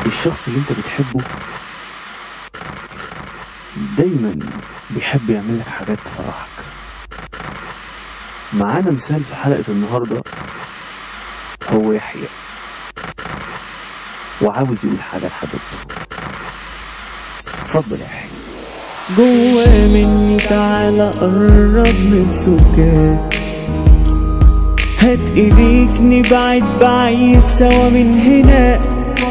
الشخص اللي انت بتحبه دايما بيحب يعمل لك حاجات تفرحك معانا مثال في حلقة النهاردة هو يحيى وعاوز يقول حاجة لحبيبته اتفضل يا يحيى جوا مني تعالى قرب من سكات هات ايديك نبعد بعيد سوا من هنا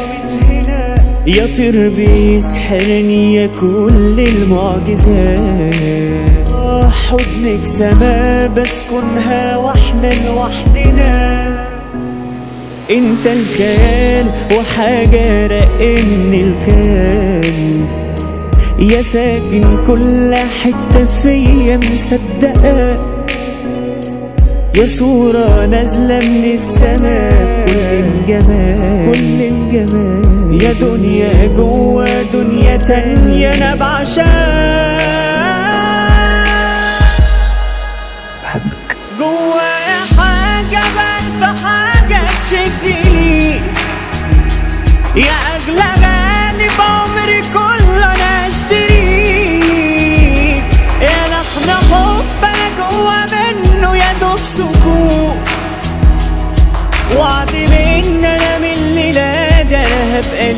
يا طير بيسحرني يا كل المعجزات آه، حضنك سما بسكنها واحنا لوحدنا انت الكيان وحاجة رقن الخيال يا ساكن كل حتة فيا مصدقة يا صورة نازلة من السماء كل الجمال كل الجمال يا دنيا جوا دنيا تانية أنا بعشاق بحبك جوايا حاجة بألف حاجة تشدني يا أغلى غالي بعمري كله أنا أشتريك يا لحن حب أنا جوا منه يا دوب سكوت وعد من أنا من الليلة ده أنا هبقى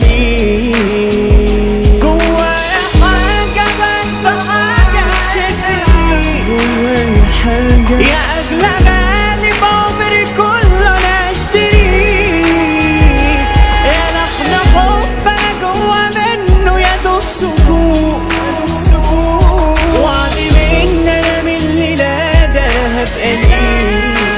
ليك جوايا حاجة بألف حاجة تشدني جوايا حاجة يا أغلى غالي بعمري كله أنا أشتريك يا لحن حب أنا جوا منه يا دوب سكوت وعد من أنا من الليلة ده أنا هبقى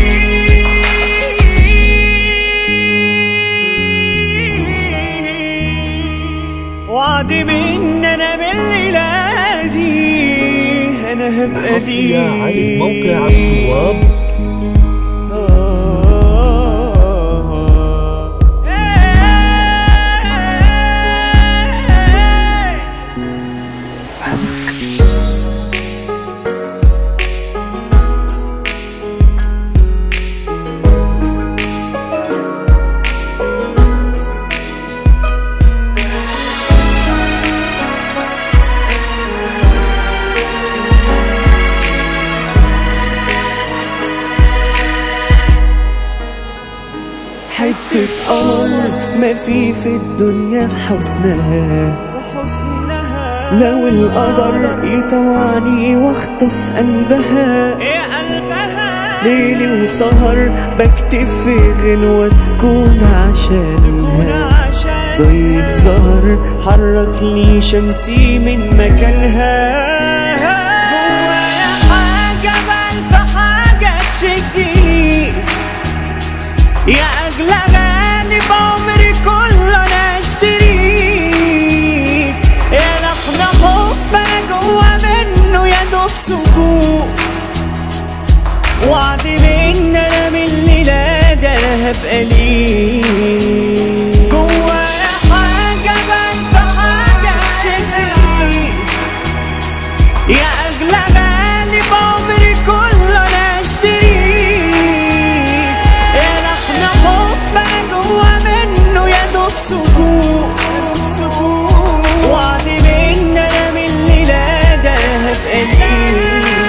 ليك وعد من أنا من الليلة دي أنا هبقى حصري على ليك موقع الصواب حتة قمر ما في في الدنيا حسنها لو القدر يطوعني واخطف قلبها يا قلبها ليلي وسهر بكتب في غنوة تكون عشانها طيب ظهر حرك لي شمسي من مكانها جوايا حاجة بألف حاجة تشدني يا أغلى غالي بعمري كله أنا أشتريك يا لحن حب أنا جوا منه يا دوب سكوت وعد من أنا من الليلة ده أنا هبقى ليك جوايا حاجة بألف حاجة تشدني يا أغلى غالي بعمري كله أنا أشتريك يا لحن حب أنا جوا منه يا دوب سكوت وعد من أنا من الليلة ده أنا هبقى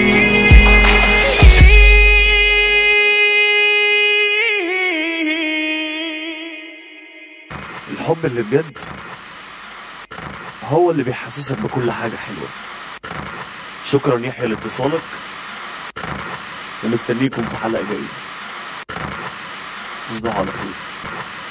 ليك الحب اللي بجد هو اللي بيحسسك بكل حاجة حلوة شكرا يحيى لاتصالك ومستنيكم في حلقة جاية تصبحوا على خير